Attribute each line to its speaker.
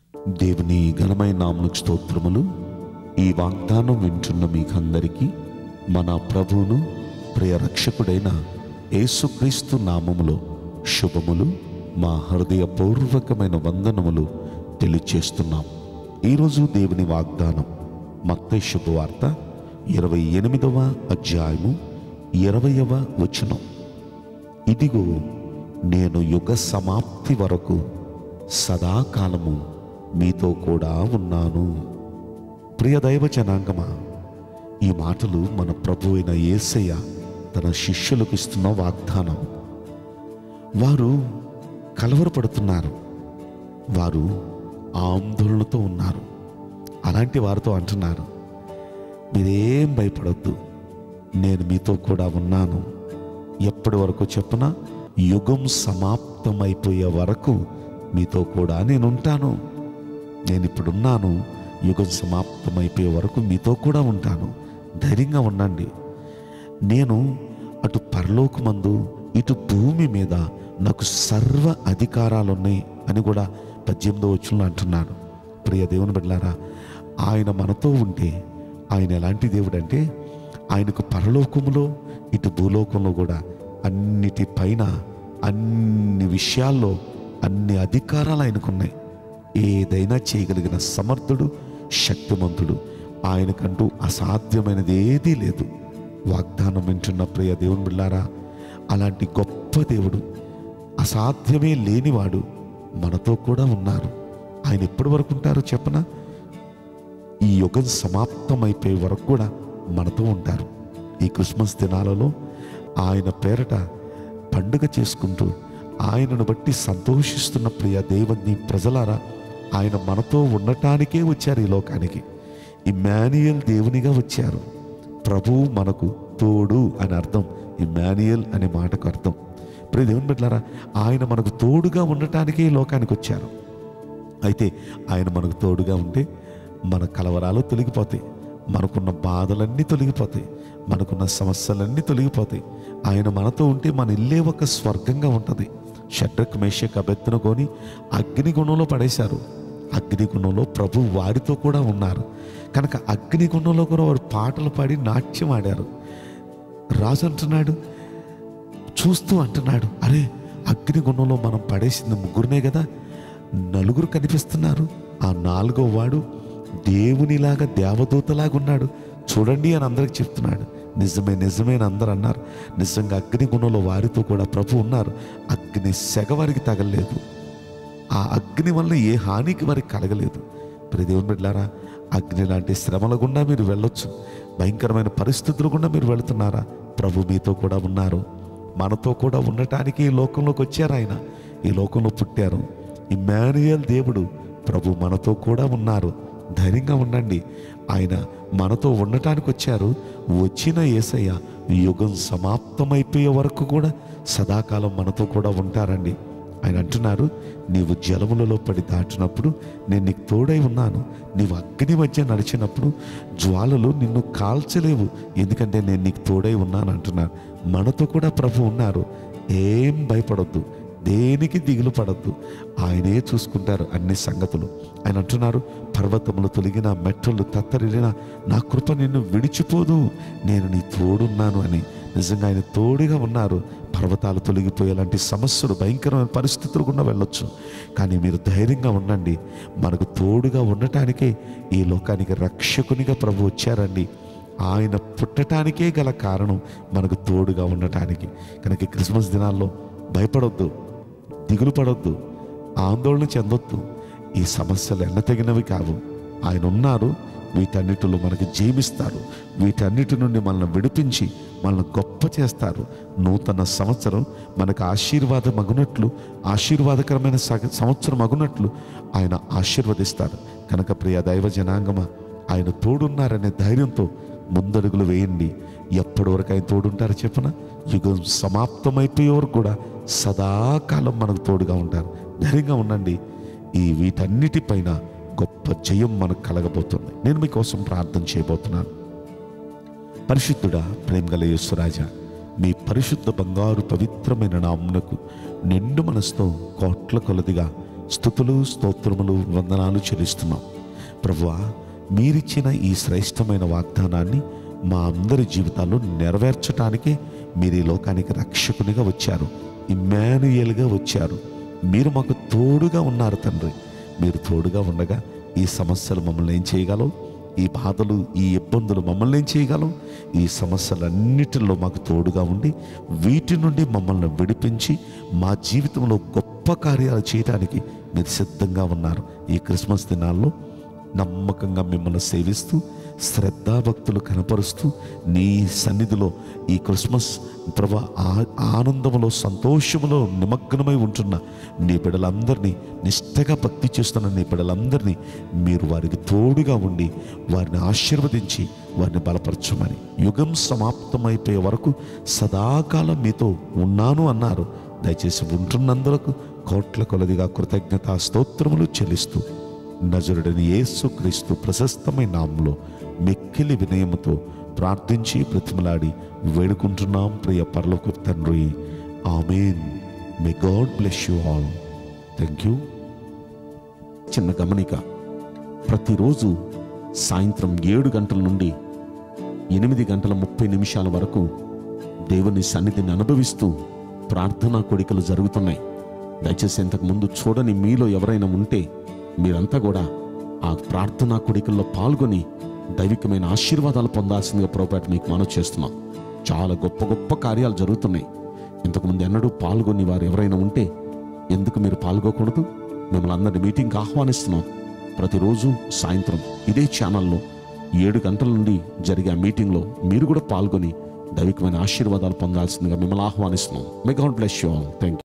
Speaker 1: దేవుని ఘనమైన నామలకు స్తోత్రములు ఈ వాగ్దానం వింటున్న మీకందరికీ మన ప్రభువును ప్రియ రక్షకుడైన యేసుక్రీస్తు నామములో శుభములు మా హృదయపూర్వకమైన వందనములు తెలియచేస్తున్నాం ఈరోజు దేవుని వాగ్దానం మత్తయి శుభవార్త ఇరవై ఎనిమిదవ అధ్యాయము ఇరవయవ వచనం ఇదిగో నేను యుగ సమాప్తి వరకు సదాకాలము మీతో కూడా ఉన్నాను ప్రియ దైవ జనాంగమా ఈ మాటలు మన ప్రభు అయిన యేసయ్య తన శిష్యులకు ఇస్తున్న వాగ్దానం వారు కలవరపడుతున్నారు వారు ఆందోళనతో ఉన్నారు అలాంటి వారితో అంటున్నారు మీరేం భయపడొద్దు నేను మీతో కూడా ఉన్నాను ఎప్పటి వరకు చెప్పిన యుగం సమాప్తమైపోయే వరకు మీతో కూడా నేను ఉంటాను నేను ఇప్పుడున్నాను యుగం సమాప్తమైపోయే వరకు మీతో కూడా ఉంటాను ధైర్యంగా ఉండండి నేను అటు పరలోకమందు ఇటు భూమి మీద నాకు సర్వ అధికారాలు ఉన్నాయి అని కూడా పద్దెనిమిదో వచ్చుల్లో అంటున్నాను ప్రియ దేవుని బిడ్డలారా ఆయన మనతో ఉంటే ఆయన ఎలాంటి దేవుడు అంటే ఆయనకు పరలోకములో ఇటు భూలోకంలో కూడా అన్నిటిపైన అన్ని విషయాల్లో అన్ని అధికారాలు ఆయనకున్నాయి ఏదైనా చేయగలిగిన సమర్థుడు శక్తిమంతుడు ఆయనకంటూ అసాధ్యమైనది ఏదీ లేదు వాగ్దానం వింటున్న ప్రియ దేవుని బిళ్ళారా అలాంటి గొప్ప దేవుడు అసాధ్యమే లేనివాడు మనతో కూడా ఉన్నారు ఆయన ఎప్పటి వరకు ఉంటారో చెప్పనా ఈ యుగం సమాప్తమైపోయే వరకు కూడా మనతో ఉంటారు ఈ క్రిస్మస్ దినాలలో ఆయన పేరట పండుగ చేసుకుంటూ ఆయనను బట్టి సంతోషిస్తున్న ప్రియ దేవుని ప్రజలారా ఆయన మనతో ఉండటానికే వచ్చారు ఈ లోకానికి ఇమాన్యుయల్ దేవునిగా వచ్చారు ప్రభువు మనకు తోడు అని అర్థం ఇమాన్యుయల్ అనే మాటకు అర్థం ప్రియ దేవుని బిడ్డలారా ఆయన మనకు తోడుగా ఉండటానికే ఈ లోకానికి వచ్చారు అయితే ఆయన మనకు తోడుగా ఉంటే మన కలవరాలు తొలగిపోతాయి మనకున్న బాధలన్నీ తొలగిపోతాయి మనకున్న సమస్యలన్నీ తొలగిపోతాయి ఆయన మనతో ఉంటే మన ఇల్లే ఒక స్వర్గంగా ఉంటుంది షడ్రక్ మేషక్ అభ్యర్థన కొని అగ్నిగుణంలో పడేశారు అగ్నిగుణంలో ప్రభు వారితో కూడా ఉన్నారు కనుక అగ్నిగుణంలో కూడా వారు పాటలు పాడి నాట్యం ఆడారు రాజు అంటున్నాడు చూస్తూ అంటున్నాడు అరే అగ్నిగుణంలో మనం పడేసింది ముగ్గురునే కదా నలుగురు కనిపిస్తున్నారు ఆ నాలుగో వాడు దేవునిలాగా దేవదూతలాగా ఉన్నాడు చూడండి అని అందరికి చెప్తున్నాడు నిజమే నిజమే అని అందరు అన్నారు నిజంగా అగ్నిగుణంలో వారితో కూడా ప్రభు ఉన్నారు అగ్ని సెగ వారికి తగలలేదు ఆ అగ్ని వల్ల ఏ హానికి వారికి కలగలేదు ప్రియ దేవుని బిడ్డలారా అగ్ని లాంటి శ్రమల గుండా మీరు వెళ్ళొచ్చు భయంకరమైన పరిస్థితుల గుండా మీరు వెళుతున్నారా ప్రభు మీతో కూడా ఉన్నారు మనతో కూడా ఉండటానికి ఈ లోకంలోకి వచ్చారు ఆయన ఈ లోకంలో పుట్టారు ఇమానుయల్ దేవుడు ప్రభు మనతో కూడా ఉన్నారు ధైర్యంగా ఉండండి ఆయన మనతో ఉండటానికి వచ్చారు వచ్చిన యేసయ్య యుగం సమాప్తమైపోయే వరకు కూడా సదాకాలం మనతో కూడా ఉంటారండి ఆయన అంటున్నారు నీవు జలములలో పడి దాటినప్పుడు నేను నీకు తోడై ఉన్నాను నీవు అగ్ని మధ్య నడిచినప్పుడు జ్వాలలు నిన్ను కాల్చలేవు ఎందుకంటే నేను నీకు తోడై ఉన్నాను అంటున్నారు మనతో కూడా ప్రభు ఉన్నారు ఏం భయపడొద్దు దేనికి దిగులు పడద్దు ఆయనే చూసుకుంటారు అన్ని సంగతులు ఆయన అంటున్నారు పర్వతములు తొలగిన మెట్టలు తత్తరిలిన నా కృప నిన్ను విడిచిపోదు నేను నీ తోడున్నాను అని నిజంగా ఆయన తోడుగా ఉన్నారు పర్వతాలు తొలగిపోయేలాంటి సమస్యలు భయంకరమైన పరిస్థితులు కూడా వెళ్ళొచ్చు కానీ మీరు ధైర్యంగా ఉండండి మనకు తోడుగా ఉండటానికే ఈ లోకానికి రక్షకునిగా ప్రభు వచ్చారండి ఆయన పుట్టటానికే గల కారణం మనకు తోడుగా ఉండటానికి కనుక ఈ క్రిస్మస్ దినాల్లో భయపడొద్దు దిగులు పడొద్దు ఆందోళన చెందొద్దు ఈ సమస్యలు ఎన్నతగినవి కావు ఆయన ఉన్నారు వీటన్నిటిలో మనకి జీవిస్తారు వీటన్నిటి నుండి మనల్ని విడిపించి మనల్ని గొప్ప చేస్తారు నూతన సంవత్సరం మనకు ఆశీర్వాదం అగునట్లు ఆశీర్వాదకరమైన సగ- సంవత్సరం అగునట్లు ఆయన ఆశీర్వదిస్తారు కనుక ప్రియ దైవ జనాంగమ ఆయన తోడున్నారనే ధైర్యంతో ముందడుగులు వేయండి ఎప్పటి వరకు ఆయన తోడుంటారో చెప్పన యుగం సమాప్తమైపోయే వరకు కూడా సదాకాలం మనకు తోడుగా ఉంటారు ధైర్యంగా ఉండండి ఈ వీటన్నిటిపైన గొప్ప జయం మనకు కలగబోతుంది నేను మీకోసం ప్రార్థన చేయబోతున్నాను పరిశుద్ధుడా ప్రేమగల యేసురాజా మీ పరిశుద్ధ బంగారు పవిత్రమైన నామునకు నిండు మనసుతో కోట్ల కొలదిగా స్థుతులు స్తోత్రములు వందనాలు చెల్లిస్తున్నాం ప్రభువా మీరిచ్చిన ఈ శ్రేష్టమైన వాగ్దానాన్ని మా అందరి జీవితాల్లో నెరవేర్చటానికే మీరు ఈ లోకానికి రక్షకునిగా వచ్చారు ఇమ్మానుయేల్గా వచ్చారు మీరు మాకు తోడుగా ఉన్నారు తండ్రి మీరు తోడుగా ఉండగా ఈ సమస్యలు మమ్మల్ని ఏం చేయగలవు ఈ బాధలు ఈ ఇబ్బందులు మమ్మల్ని ఏం చేయగలవు ఈ సమస్యలన్నిటిలో మాకు తోడుగా ఉండి వీటి నుండి మమ్మల్ని విడిపించి మా జీవితంలో గొప్ప కార్యాలు చేయడానికి మీరు సిద్ధంగా ఉన్నారు ఈ క్రిస్మస్ దినాల్లో నమ్మకంగా మిమ్మల్ని సేవిస్తూ శ్రద్ధాభక్తులు కనపరుస్తూ నీ సన్నిధిలో ఈ క్రిస్మస్ ప్రభా ఆ- ఆనందములో సంతోషములో నిమగ్నమై ఉంటున్న నీ బిడ్డలందరినీ నిష్టగా భక్తి చేస్తున్న నీ బిడ్డలందరినీ మీరు వారికి తోడుగా ఉండి వారిని ఆశీర్వదించి వారిని బలపరచమని యుగం సమాప్తమైపోయే వరకు సదాకాలం మీతో ఉన్నాను అన్నారు దయచేసి ఉంటున్నందులకు కోట్ల కొలదిగా కృతజ్ఞతా స్తోత్రములు చెల్లిస్తూ నజరుడని యేసు క్రీస్తు ప్రశస్తమైన నామంలో మిక్కిలి వినయముతో ప్రార్థించి ప్రతిమలాడి వేడుకుంటున్నాం ప్రియ పరలోక తండ్రి amen may God bless you all thank you చిన్న గమనిక ప్రతిరోజు సాయంత్రం ఏడు గంటల నుండి ఎనిమిది గంటల ముప్పై నిమిషాల వరకు దేవుని సన్నిధిని అనుభవిస్తూ ప్రార్థనా కోడికలు జరుగుతున్నాయి దయచేసి ఇంతకు ముందు చూడని మీలో ఎవరైనా ఉంటే మీరంతా కూడా ఆ ప్రార్థనా కోడికల్లో పాల్గొని దైవికమైన ఆశీర్వాదాలు పొందాల్సిందిగా ప్రోపేట మీకు మనవి చేస్తున్నాం చాలా గొప్ప గొప్ప కార్యాలు జరుగుతున్నాయి ఇంతకుముందు ఎన్నడూ పాల్గొని వారు ఎవరైనా ఉంటే ఎందుకు మీరు పాల్గొకూడదు మిమ్మల్ని అందరినీ మీటింగ్కి ఆహ్వానిస్తున్నాం ప్రతిరోజు సాయంత్రం ఇదే ఛానల్లో ఏడు గంటల నుండి జరిగే ఆ మీటింగ్లో మీరు కూడా పాల్గొని దైవికమైన ఆశీర్వాదాలు పొందాల్సిందిగా మిమ్మల్ని ఆహ్వానిస్తున్నాం may God bless you all thank you